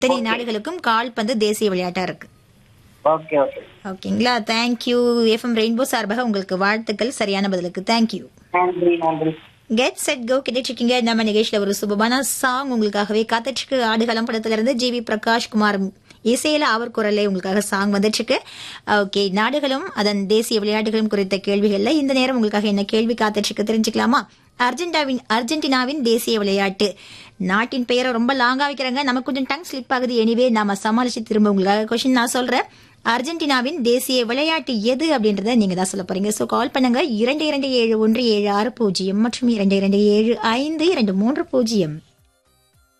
இத்தனை நாடுகளுக்கும் கால்பந்து தேசிய விளையாட்டா இருக்கு ஓகே ஓகே ஓகேங்களா தேங்க்யூ எஃப்எம் ரெயின்போ சார்பாக உங்களுக்கு வாழ்த்துக்கள் சரியான பதிலுக்கு தேங்க்யூ நன்றி நன்றி கெட் செட் கோ கிடைச்சிருக்கீங்க நம்ம நிகழ்ச்சியில ஒரு சுபமான சாங் உங்களுக்காகவே காத்துச்சுக்கு ஆடுகளம் படத்துல இருந்து ஜி வி பிரகாஷ் குமார் இசையில அவர் குரலே உங்களுக்காக சாங் வந்துச்சுக்கு ஓகே நாடுகளும் அதன் தேசிய விளையாட்டுகளும் குறித்த கேள்விகள்ல இந்த நேரம் உங்களுக்காக என்ன கேள்வி காத்துச்சுக்கு தெரிஞ்சுக்கலாமா அர்ஜென்டாவின் அர்ஜென்டினாவின் தேசிய விளையாட்டு நாட்டின் பெயரை ரொம்ப லாங்கா வைக்கிறாங்க நமக்கு கொஞ்சம் டங் ஸ்லிப் ஆகுது எனிவே நாம சமாளிச்சு திரும்ப உங்களுக்காக கொஸ்டின் நான் சொல்றேன் அர்ஜென்டினாவின் தேசிய விளையாட்டு எது அப்படின்றத நீங்க தான் சொல்ல போறீங்க சோ கால் பண்ணுங்க இரண்டு இரண்டு ஏழு ஒன்று ஏழு ஆறு பூஜ்ஜியம் மற்றும் இரண்டு இரண்டு ஏழு ஐந்து இரண்டு மூன்று பூஜ்ஜியம்